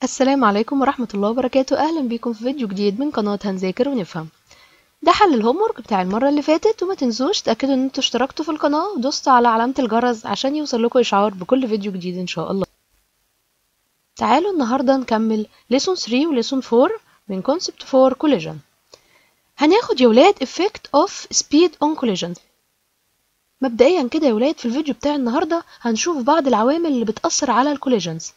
السلام عليكم ورحمة الله وبركاته أهلا بيكم في فيديو جديد من قناة هنذاكر ونفهم ده حل الهومورك بتاع المرة اللي فاتت وما تنسوش تأكدوا ان انتوا اشتركتوا في القناة ودوستوا على علامة الجرس عشان يوصل لكم إشعار بكل فيديو جديد إن شاء الله تعالوا النهاردة نكمل lesson 3 و lesson 4 من concept 4 collision هناخد يا ولاد effect of speed on collision مبدئيا كده يا ولاد في الفيديو بتاع النهاردة هنشوف بعض العوامل اللي بتأثر على الكوليجنز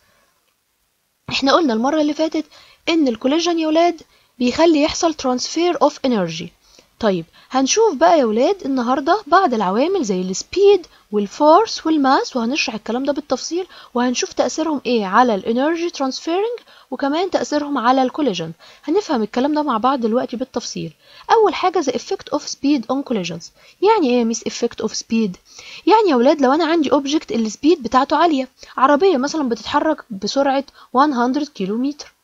احنا قلنا المرة اللي فاتت ان الكوليجن يا ولاد بيخلي يحصل ترانسفير اوف انرجي طيب هنشوف بقى يا ولاد النهاردة بعض العوامل زي السبيد والفورس والماس وهنشرح الكلام ده بالتفصيل وهنشوف تأثيرهم ايه على الانرجي ترانسفيرنج وكمان تأثيرهم على الكوليجن هنفهم الكلام ده مع بعض دلوقتي بالتفصيل أول حاجة the effect of speed on collisions يعني ايه يا ميس effect of speed يعني يا ولاد لو أنا عندي object السبيد بتاعته عالية عربية مثلا بتتحرك بسرعة 100 كيلومتر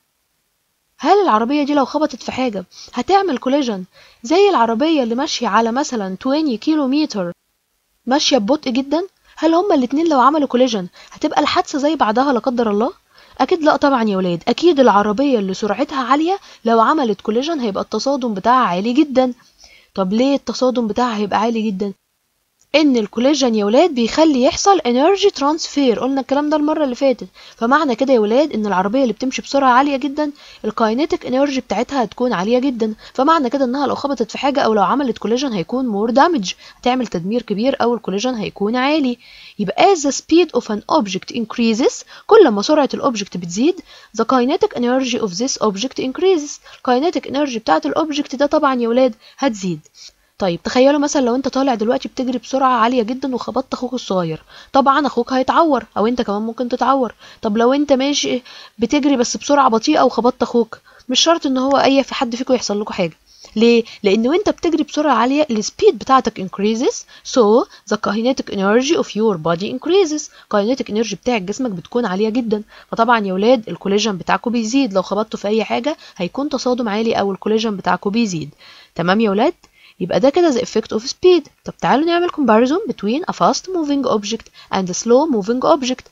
هل العربية دي لو خبطت في حاجة هتعمل كوليجن زي العربية اللي ماشية على مثلا 20 كيلومتر ماشية ببطء جدا هل هما الاتنين لو عملوا كوليجن هتبقى الحادثة زي بعدها لا قدر الله اكيد لا طبعا يا ولاد اكيد العربيه اللي سرعتها عاليه لو عملت كوليجن هيبقى التصادم بتاعها عالي جدا طب ليه التصادم بتاعها هيبقى عالي جدا ان الكوليجن يا ولاد بيخلي يحصل انرجي ترانسفير قلنا الكلام ده المره اللي فاتت فمعنى كده يا ولاد ان العربيه اللي بتمشي بسرعه عاليه جدا الكاينيتيك انرجي بتاعتها هتكون عاليه جدا فمعنى كده انها لو خبطت في حاجه او لو عملت كوليجن هيكون مور دامج هتعمل تدمير كبير او الكوليجن هيكون عالي يبقى as the speed of an object increases كل ما سرعه الاوبجكت بتزيد the kinetic energy of this object increases kinetic energy بتاعت الاوبجكت ده طبعا يا ولاد هتزيد طيب تخيلوا مثلا لو انت طالع دلوقتي بتجري بسرعة عالية جدا وخبطت اخوك الصغير طبعا اخوك هيتعور او انت كمان ممكن تتعور طب لو انت ماشي بتجري بس بسرعة بطيئة وخبطت اخوك مش شرط ان هو اي في حد فيكم يحصل لكم حاجة ليه؟ لأن وأنت بتجري بسرعة عالية السبيد بتاعتك increases so the kinetic energy of your body increases kinetic energy بتاع جسمك بتكون عالية جدا فطبعا يا ولاد الكوليجن بتاعكم بيزيد لو خبطتوا في أي حاجة هيكون تصادم عالي أو الكوليجن بتاعكم بيزيد تمام يا ولاد؟ يبقى ده كده the effect of speed طب تعالوا نعمل comparison between a fast moving object and a slow moving object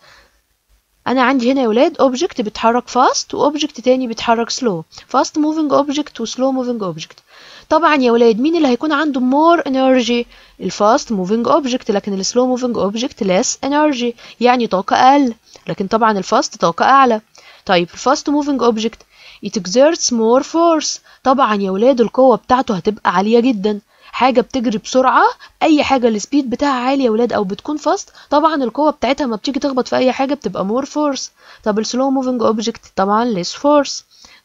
انا عندي هنا يا ولاد object بيتحرك fast و object تاني بيتحرك slow fast moving object و slow moving object طبعا يا ولاد مين اللي هيكون عنده more energy الفاست moving object لكن ال slow moving object less energy يعني طاقة أقل لكن طبعا الفاست طاقة أعلى طيب الفاست moving object it exerts more force طبعا يا ولاد القوة بتاعته هتبقى عالية جدا حاجة بتجري بسرعة أي حاجة السبيد بتاعها عالي يا ولاد أو بتكون فاست طبعا القوة بتاعتها ما بتيجي تخبط في أي حاجة بتبقى more force طب السلو موفينج اوبجكت طبعا less force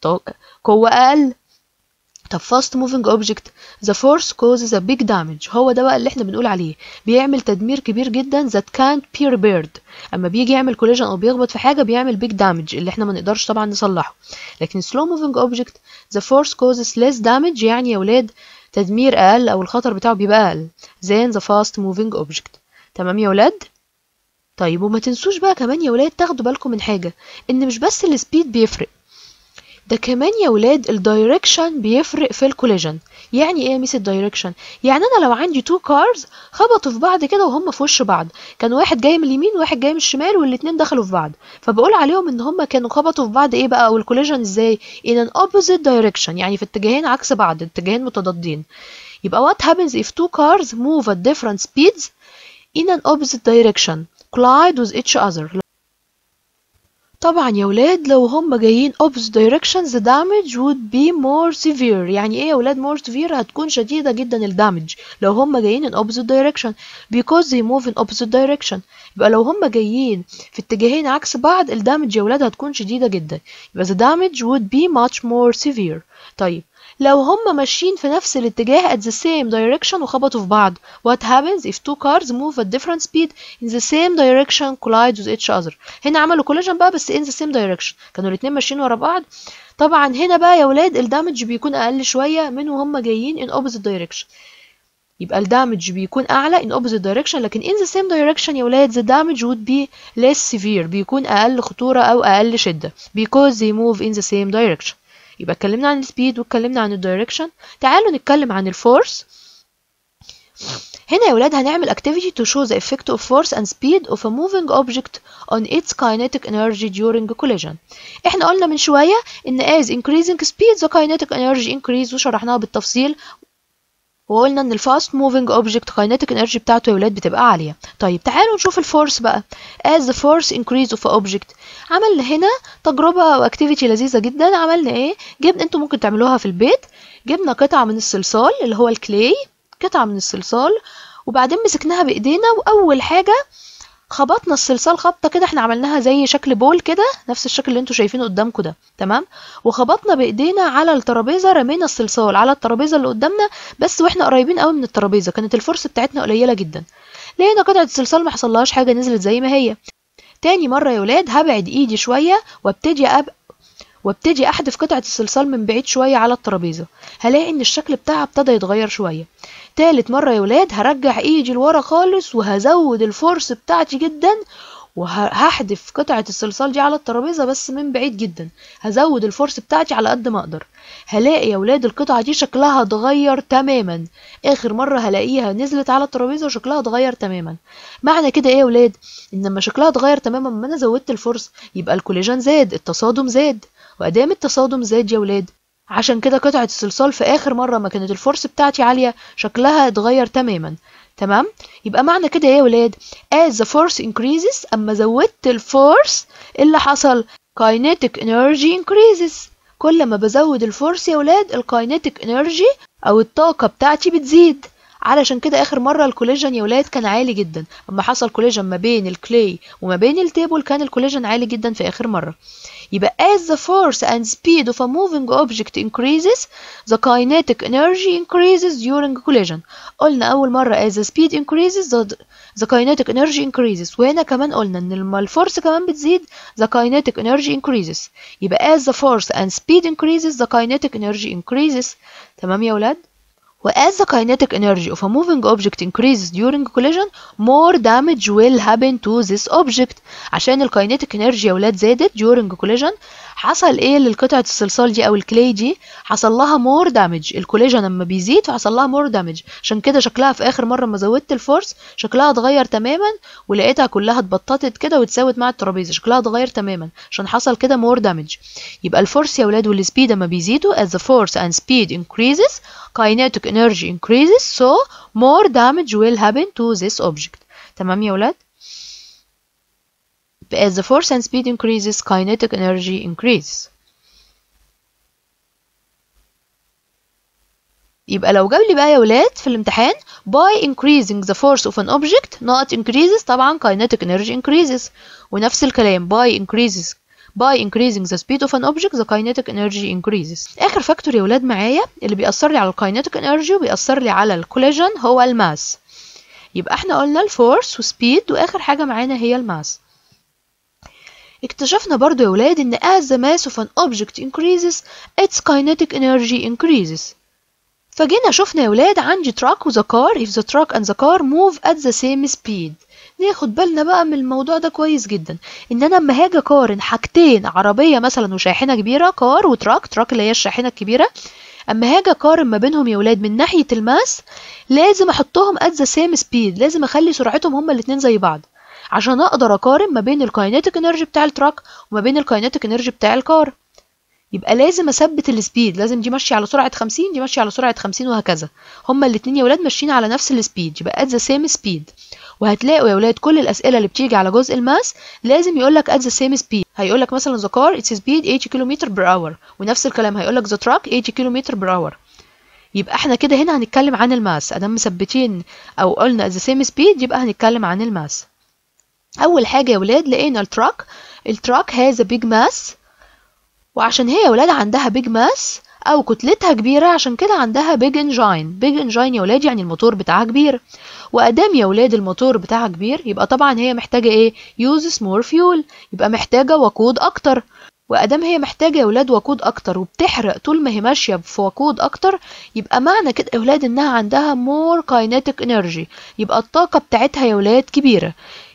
قوة أقل طب fast moving object the force causes a big damage هو ده بقى اللي احنا بنقول عليه بيعمل تدمير كبير جدا that can't be repaired اما بيجي يعمل كوليجن او بيخبط في حاجه بيعمل big damage اللي احنا ما نقدرش طبعا نصلحه لكن slow moving object the force causes less damage يعني يا ولاد تدمير اقل او الخطر بتاعه بيبقى اقل than the fast moving object تمام يا ولاد طيب وما تنسوش بقى كمان يا ولاد تاخدوا بالكم من حاجه ان مش بس السبيد بيفرق ده كمان يا ولاد الدايركشن بيفرق في الكوليجن يعني ايه يا ميس الدايركشن يعني انا لو عندي تو كارز خبطوا في بعض كده وهم في وش بعض كان واحد جاي من اليمين وواحد جاي من الشمال والاتنين دخلوا في بعض فبقول عليهم ان هم كانوا خبطوا في بعض ايه بقى او الكوليجن ازاي in an opposite direction يعني في اتجاهين عكس بعض اتجاهين متضادين يبقى what happens if two cars move at different speeds in an opposite direction collide with each other طبعا يا ولاد لو هم جايين opposite directions the damage would be more severe يعني ايه يا ولاد more severe هتكون شديدة جدا الدامج لو هم جايين in opposite direction because they move in opposite direction يبقى لو هم جايين في اتجاهين عكس بعض الدامج يا ولاد هتكون شديدة جدا يبقى the damage would be much more severe طيب لو هم ماشيين في نفس الاتجاه at the same direction وخبطوا في بعض what happens if two cars move at different speed in the same direction collide with each other هنا عملوا collision بقى بس in the same direction كانوا الاتنين ماشيين ورا بعض طبعا هنا بقى يا ولاد الدامج بيكون اقل شويه من وهم جايين in opposite direction يبقى الدامج بيكون اعلى in opposite direction لكن in the same direction يا ولاد the damage would be less severe بيكون اقل خطوره او اقل شده because they move in the same direction يبقى اتكلمنا عن السبيد واتكلمنا عن الدايركشن تعالوا نتكلم عن الفورس هنا يا ولاد هنعمل activity to show the effect of force and speed of a moving object on its kinetic energy during collision احنا قلنا من شوية ان as increasing speed the kinetic energy increase وشرحناها بالتفصيل وقلنا ان الفاست موفينج اوبجكت kinetic انرجي بتاعته يا ولاد بتبقى عاليه طيب تعالوا نشوف الفورس بقى as the force increase of a object عملنا هنا تجربه او اكتيفيتي لذيذه جدا عملنا ايه جبنا انتوا ممكن تعملوها في البيت جبنا قطعه من الصلصال اللي هو الكلاي قطعه من الصلصال وبعدين مسكناها بايدينا واول حاجه خبطنا الصلصال خبطه كده احنا عملناها زي شكل بول كده نفس الشكل اللي انتوا شايفينه قدامكم ده تمام وخبطنا بايدينا على الترابيزه رمينا الصلصال على الترابيزه اللي قدامنا بس واحنا قريبين قوي من الترابيزه كانت الفرصه بتاعتنا قليله جدا لقينا قطعه الصلصال ما حصلهاش حاجه نزلت زي ما هي تاني مره يا ولاد هبعد ايدي شويه وابتدي أب... وابتدي احدف قطعه الصلصال من بعيد شويه على الترابيزه هلاقي ان الشكل بتاعها ابتدى يتغير شويه تالت مرة يا ولاد هرجع ايدي لورا خالص وهزود الفورس بتاعتي جدا وهحدف قطعة الصلصال دي على الترابيزة بس من بعيد جدا هزود الفورس بتاعتي على قد ما اقدر هلاقي يا ولاد القطعة دي شكلها اتغير تماما اخر مرة هلاقيها نزلت على الترابيزة وشكلها اتغير تماما معنى كده ايه يا ولاد ان لما شكلها اتغير تماما ما انا زودت الفورس يبقى الكوليجن زاد التصادم زاد وادام التصادم زاد يا ولاد عشان كده قطعة الصلصال في آخر مرة ما كانت الفورس بتاعتي عالية شكلها اتغير تماما تمام يبقى معنى كده ايه يا ولاد as the force increases اما زودت الفورس اللي حصل kinetic energy increases كل ما بزود الفورس يا ولاد الكاينيتيك انرجي او الطاقة بتاعتي بتزيد علشان كده اخر مرة الكوليجن يا ولاد كان عالي جدا اما حصل كوليجن ما بين الكلاي وما بين التيبل كان الكوليجن عالي جدا في اخر مرة يبقى as the force and speed of a moving object increases the kinetic energy increases during collision قلنا أول مرة as the speed increases the, the kinetic energy increases وهنا كمان قلنا إن لما الفورس كمان بتزيد the kinetic energy increases يبقى as the force and speed increases the kinetic energy increases تمام يا ولاد؟ و as the kinetic energy of a moving object increases during collision more damage will happen to this object عشان الكاينيتيك انرجي يا ولاد زادت during collision حصل ايه للقطعة الصلصال دي او الكلاي دي حصل لها more damage الكوليجن لما بيزيد فحصل لها more damage عشان كده شكلها في اخر مرة ما زودت الفورس شكلها اتغير تماما ولقيتها كلها اتبططت كده واتساوت مع الترابيزة شكلها اتغير تماما عشان حصل كده more damage يبقى الفورس يا ولاد والسبيد لما بيزيدوا as the force and speed increases kinetic energy increases so more damage will happen to this object تمام يا ولاد as the force and speed increases kinetic energy increases يبقى لو جاب لي بقى يا ولاد في الامتحان by increasing the force of an object not increases طبعا kinetic energy increases ونفس الكلام by increases by increasing the speed of an object the kinetic energy increases اخر فاكتور يا ولاد معايا اللي بيأثر لي على الكاينيتيك انرجي وبيأثر لي على الكوليجن هو الماس يبقى احنا قلنا الفورس وسبيد واخر حاجة معانا هي الماس اكتشفنا برضو يا ولاد ان as the mass of an object increases its kinetic energy increases فجينا شفنا يا ولاد عندي تراك وذا كار if the truck and the car move at the same speed ناخد بالنا بقى من الموضوع ده كويس جدا ان انا اما هاجي اقارن حاجتين عربيه مثلا وشاحنه كبيره كار وتراك تراك اللي هي الشاحنه الكبيره اما هاجي اقارن ما بينهم يا ولاد من ناحيه الماس لازم احطهم at the same speed لازم اخلي سرعتهم هما الاتنين زي بعض عشان اقدر اقارن ما بين الكاينيتيك انرجي بتاع التراك وما بين الكاينيتيك انرجي بتاع الكار يبقى لازم اثبت السبيد لازم دي ماشيه على سرعه 50 دي ماشيه على سرعه 50 وهكذا هما الاثنين يا ولاد ماشيين على نفس السبيد يبقى at the same speed وهتلاقوا يا ولاد كل الاسئله اللي بتيجي على جزء الماس لازم يقول لك at the same speed هيقول لك مثلا the car its speed 80 km per hour ونفس الكلام هيقول لك the truck 80 km per hour يبقى احنا كده هنا هنتكلم عن الماس ادام مثبتين او قلنا at the same speed يبقى هنتكلم عن الماس اول حاجه يا ولاد لقينا التراك التراك has a big mass وعشان هي يا ولاد عندها big mass او كتلتها كبيره عشان كده عندها big engine big engine يا ولاد يعني الموتور بتاعها كبير وادام يا ولاد الموتور بتاعها كبير يبقى طبعا هي محتاجه ايه uses more fuel يبقى محتاجه وقود اكتر وادام هي محتاجه يا ولاد وقود اكتر وبتحرق طول ما هي ماشيه في وقود اكتر يبقى معنى كده يا ولاد انها عندها more kinetic energy يبقى الطاقه بتاعتها يا ولاد كبيره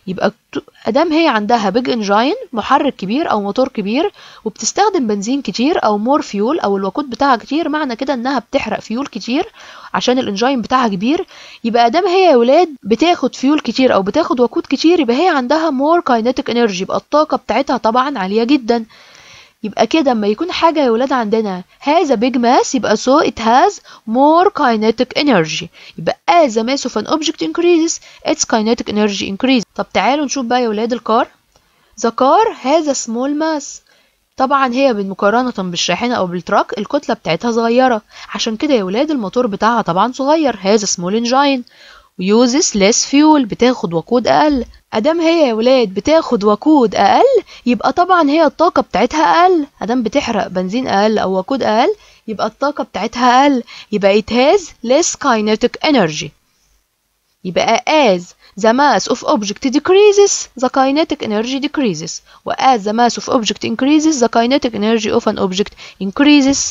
يبقى ت- ادام هي عندها بيج انجين محرك كبير او موتور كبير وبتستخدم بنزين كتير او مور فيول او الوقود بتاعها كتير معنى كده انها بتحرق فيول كتير عشان الانجين بتاعها كبير يبقى ادام هي يا ولاد بتاخد فيول كتير او بتاخد وقود كتير يبقى هي عندها مور كاينيتيك انرجي يبقى الطاقه بتاعتها طبعا عاليه جدا يبقى كده اما يكون حاجة يا ولاد عندنا has a big mass يبقى so it has more kinetic energy يبقى as the mass of an object increases its kinetic energy increases طب تعالوا نشوف بقى يا ولاد الكار the car has a small mass طبعا هي بالمقارنة بالشاحنة أو بالتراك الكتلة بتاعتها صغيرة عشان كده يا ولاد الموتور بتاعها طبعا صغير has a small engine uses less fuel بتاخد وقود أقل أدام هي يا ولاد بتاخد وقود أقل يبقى طبعا هي الطاقة بتاعتها أقل أدام بتحرق بنزين أقل أو وقود أقل يبقى الطاقة بتاعتها أقل يبقى it has less kinetic energy يبقى as the mass of object decreases the kinetic energy decreases و as the mass of object increases the kinetic energy of an object increases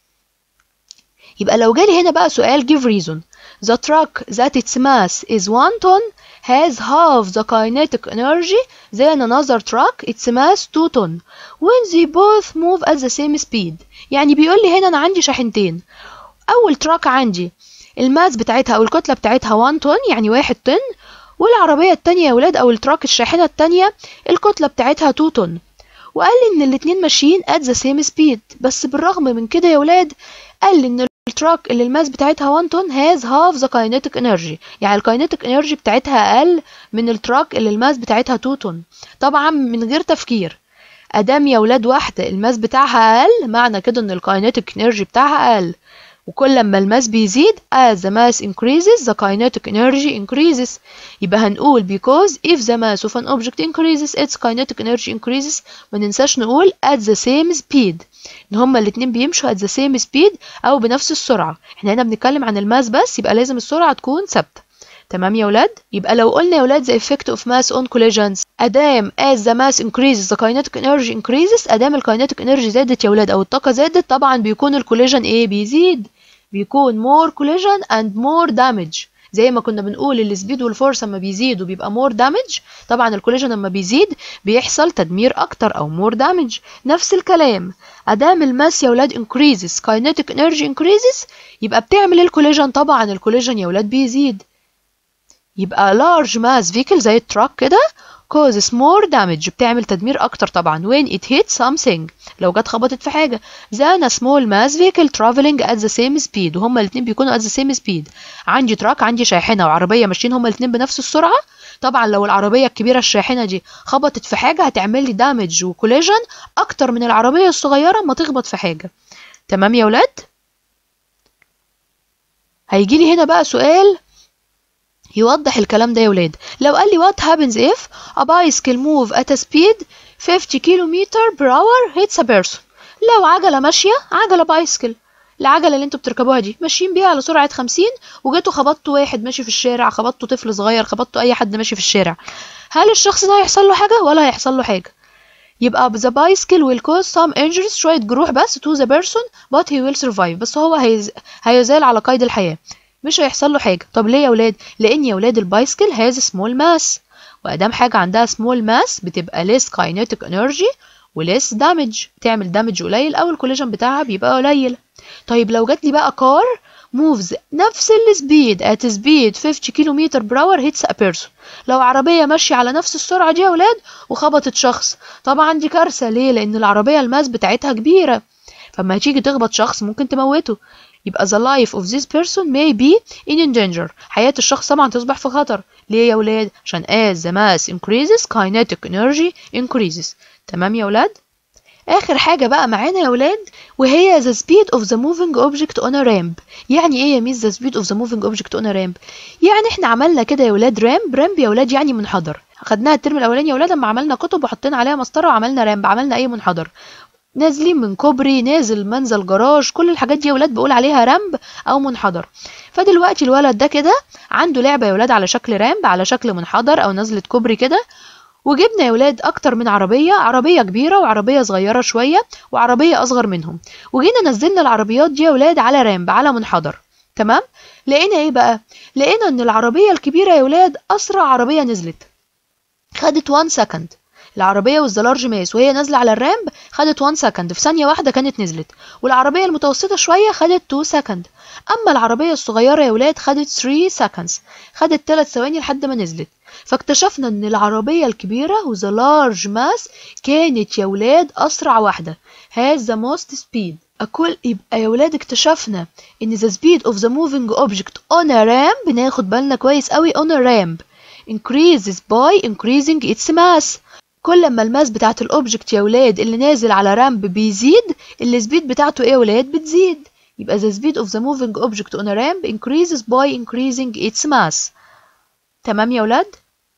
يبقى لو جالي هنا بقى سؤال give reason the truck that its mass is 1 ton has half the kinetic energy than another truck its mass 2 ton when they both move at the same speed يعني بيقول لي هنا انا عندي شاحنتين اول تراك عندي الماس بتاعتها او الكتله بتاعتها 1 طن يعني 1 طن والعربيه التانية يا ولاد او التراك الشاحنه التانية الكتله بتاعتها 2 طن وقال لي ان الاتنين ماشيين at the same speed بس بالرغم من كده يا ولاد قال لي ان التراك اللي الماس بتاعتها 1 طن has half the kinetic energy يعني الكاينيتيك انرجي بتاعتها اقل من التراك اللي الماس بتاعتها 2 طن طبعا من غير تفكير ادام يا ولاد واحده الماس بتاعها اقل معنى كده ان الكاينيتيك انرجي بتاعها اقل وكل ما الماس بيزيد as the mass increases the kinetic energy increases يبقى هنقول because if the mass of an object increases its kinetic energy increases ما ننساش نقول at the same speed ان هما الاتنين بيمشوا at the same speed او بنفس السرعة احنا هنا بنتكلم عن الماس بس يبقى لازم السرعة تكون ثابتة تمام يا ولاد يبقى لو قلنا يا ولاد the effect of mass on collisions ادام as the mass increases the kinetic energy increases ادام الكاينيتيك انرجي زادت يا ولاد او الطاقة زادت طبعا بيكون الكوليجن ايه بيزيد بيكون more collision and more damage زي ما كنا بنقول السبيد والفورس لما بيزيدوا بيبقى more damage طبعا الكوليجن لما بيزيد بيحصل تدمير اكتر او more damage نفس الكلام ادام الماس يا ولاد increases kinetic energy increases يبقى بتعمل الكوليجن طبعا الكوليجن يا ولاد بيزيد يبقى large mass vehicle زي التراك كده causes more damage بتعمل تدمير اكتر طبعا when it hits something لو جت خبطت في حاجه than a small mass vehicle traveling at the same speed وهما الاثنين بيكونوا at the same speed عندي تراك عندي شاحنه وعربيه ماشيين هما الاثنين بنفس السرعه طبعا لو العربيه الكبيره الشاحنه دي خبطت في حاجه هتعمل لي دامج وكوليجن اكتر من العربيه الصغيره ما تخبط في حاجه تمام يا ولاد هيجي لي هنا بقى سؤال يوضح الكلام ده يا ولاد لو قال لي what happens if a bicycle move at a speed 50 km per hour hits a person لو عجلة ماشية عجلة بايسكل العجلة اللي انتوا بتركبوها دي ماشيين بيها على سرعة 50 وجيتوا خبطتوا واحد ماشي في الشارع خبطتوا طفل صغير خبطتوا أي حد ماشي في الشارع هل الشخص ده هيحصل له حاجة ولا هيحصل له حاجة يبقى the bicycle will cause some injuries شوية جروح بس to the person but he will survive بس هو هيز... هيزال على قيد الحياة مش هيحصل له حاجة طب ليه يا ولاد لأن يا ولاد البايسكل has small mass وأدام حاجة عندها small mass بتبقى less kinetic energy وليس دامج تعمل دامج قليل أو الكوليجن بتاعها بيبقى قليل طيب لو جات لي بقى كار موفز نفس السبيد at speed 50 كيلومتر بر اور هيتس a person لو عربية ماشية على نفس السرعة دي يا ولاد وخبطت شخص طبعا دي كارثة ليه لأن العربية الماس بتاعتها كبيرة فما هتيجي تخبط شخص ممكن تموته يبقى the life of this person may be in danger حياة الشخص طبعا تصبح في خطر ليه يا ولاد عشان as the mass increases kinetic energy increases تمام يا ولاد آخر حاجة بقى معانا يا ولاد وهي the speed of the moving object on a ramp يعني ايه يا ميس the speed of the moving object on a ramp يعني احنا عملنا كده يا ولاد رامب رامب يا ولاد يعني منحدر خدناها الترم الاولاني يا ولاد لما عملنا كتب وحطينا عليها مسطره وعملنا رامب عملنا ايه منحدر نازلين من كوبري نازل منزل جراج كل الحاجات دي يا ولاد بقول عليها رامب او منحدر فدلوقتي الولد ده كده عنده لعبه يا ولاد على شكل رامب على شكل منحدر او نزله كوبري كده وجبنا يا ولاد اكتر من عربيه عربيه كبيره وعربيه صغيره شويه وعربيه اصغر منهم وجينا نزلنا العربيات دي يا ولاد على رامب على منحدر تمام لقينا ايه بقى لقينا ان العربيه الكبيره يا ولاد اسرع عربيه نزلت خدت 1 سكند العربية والزلارج ماس وهي نازلة على الرامب خدت 1 سكند في ثانية واحدة كانت نزلت والعربية المتوسطة شوية خدت 2 سكند أما العربية الصغيرة يا ولاد خدت 3 سكندز خدت 3 ثواني لحد ما نزلت فاكتشفنا ان العربية الكبيرة وذا لارج ماس كانت يا ولاد أسرع واحدة has the most speed أكل يبقى يا ولاد اكتشفنا ان the speed of the moving object on a ramp ناخد بالنا كويس قوي on a ramp increases by increasing its mass كل ما الماس بتاعت الاوبجكت يا ولاد اللي نازل على رامب بيزيد السبيد بتاعته ايه يا ولاد بتزيد يبقى the speed of the moving object on a ramp increases by increasing its mass تمام يا ولاد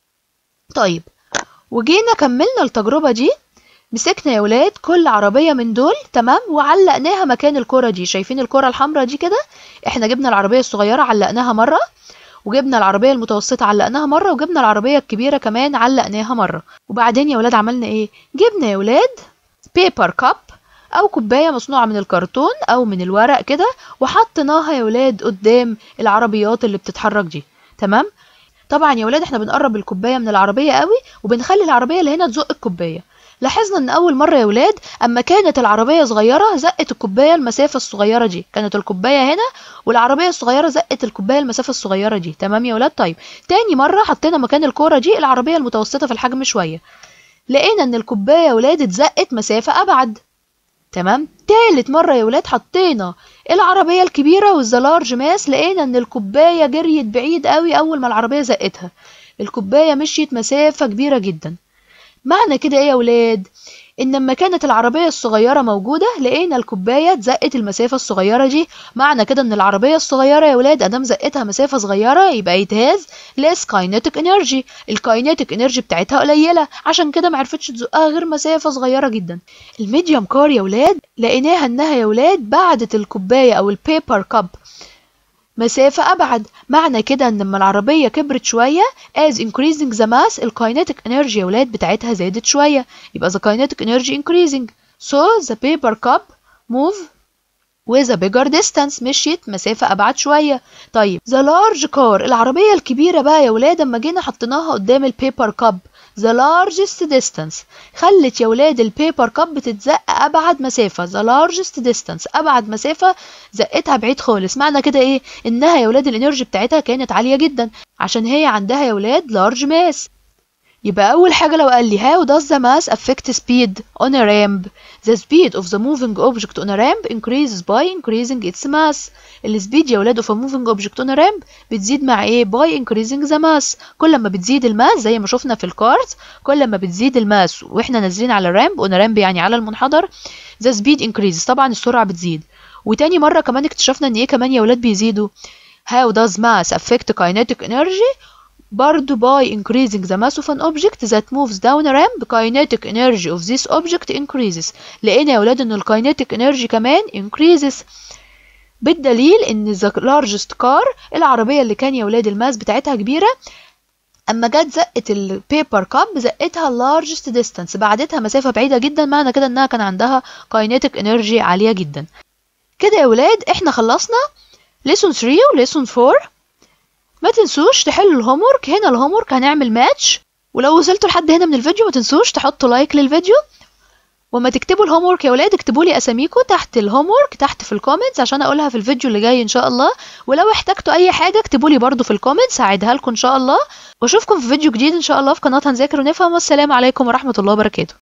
طيب وجينا كملنا التجربة دي مسكنا يا ولاد كل عربية من دول تمام وعلقناها مكان الكرة دي شايفين الكرة الحمراء دي كده احنا جبنا العربية الصغيرة علقناها مرة وجبنا العربية المتوسطة علقناها مرة وجبنا العربية الكبيرة كمان علقناها مرة وبعدين يا ولاد عملنا ايه جبنا يا ولاد بيبر كاب او كوباية مصنوعة من الكرتون او من الورق كده وحطيناها يا ولاد قدام العربيات اللي بتتحرك دي تمام طبعا يا ولاد احنا بنقرب الكوباية من العربية قوي وبنخلي العربية اللي هنا تزق الكوباية لاحظنا ان اول مرة يا ولاد اما كانت العربية صغيرة زقت الكوباية المسافة الصغيرة دي كانت الكوباية هنا والعربية الصغيرة زقت الكوباية المسافة الصغيرة دي تمام يا ولاد طيب تاني مرة حطينا مكان الكورة دي العربية المتوسطة في الحجم شوية لقينا ان الكوباية يا ولاد اتزقت مسافة ابعد تمام تالت مرة يا ولاد حطينا العربية الكبيرة والزلارج ماس لقينا ان الكوباية جريت بعيد قوي اول ما العربية زقتها الكوباية مشيت مسافة كبيرة جدا معنى كده ايه يا ولاد ان لما كانت العربية الصغيرة موجودة لقينا الكوباية اتزقت المسافة الصغيرة دي معنى كده ان العربية الصغيرة يا ولاد ادام زقتها مسافة صغيرة يبقى يتهاز less kinetic energy الكاينيتيك انرجي بتاعتها قليلة عشان كده معرفتش تزقها غير مسافة صغيرة جدا الميديوم كار يا ولاد لقيناها انها يا ولاد بعدت الكوباية او البيبر كاب مسافة أبعد معنى كده إن لما العربية كبرت شوية as increasing the mass الكاينيتيك energy يا ولاد بتاعتها زادت شوية يبقى the kinetic energy increasing so the paper cup move with a bigger distance مشيت مسافة أبعد شوية طيب the large car العربية الكبيرة بقى يا ولاد اما جينا حطيناها قدام البيبر كاب the largest distance خلت يا ولاد البيبر كاب بتتزق أبعد مسافة the largest distance أبعد مسافة زقتها بعيد خالص معنى كده إيه إنها يا ولاد الإنرجي بتاعتها كانت عالية جدا عشان هي عندها يا ولاد large mass يبقى أول حاجة لو قال لي how does the mass affect speed on a ramp the speed of the moving object on a ramp increases by increasing its mass السبيد يا ولاد of a moving object on a ramp بتزيد مع ايه by increasing the mass كل ما بتزيد الماس زي ما شفنا في الكارز كل ما بتزيد الماس واحنا نازلين على الرامب on a ramp يعني على المنحدر the speed increases طبعا السرعة بتزيد وتاني مرة كمان اكتشفنا ان ايه كمان يا ولاد بيزيدوا how does mass affect kinetic energy برضو by increasing the mass of an object that moves down a ramp kinetic energy of this object increases لقينا يا ولاد ان الكاينيتيك energy كمان increases بالدليل ان the largest car العربية اللي كان يا ولاد الماس بتاعتها كبيرة اما جت زقت البيبر كاب زقتها largest distance بعدتها مسافة بعيدة جدا معنى كده انها كان عندها kinetic energy عالية جدا كده يا ولاد احنا خلصنا lesson 3 و lesson 4 ما تنسوش تحلوا الهومورك هنا الهومورك هنعمل ماتش ولو وصلتوا لحد هنا من الفيديو ما تنسوش تحطوا لايك للفيديو وما تكتبوا الهومورك يا ولاد اكتبوا لي اساميكم تحت الهومورك تحت في الكومنتس عشان اقولها في الفيديو اللي جاي ان شاء الله ولو احتجتوا اي حاجه اكتبوا لي برضو في الكومنتس هعيدها لكم ان شاء الله واشوفكم في فيديو جديد ان شاء الله في قناه هنذاكر ونفهم والسلام عليكم ورحمه الله وبركاته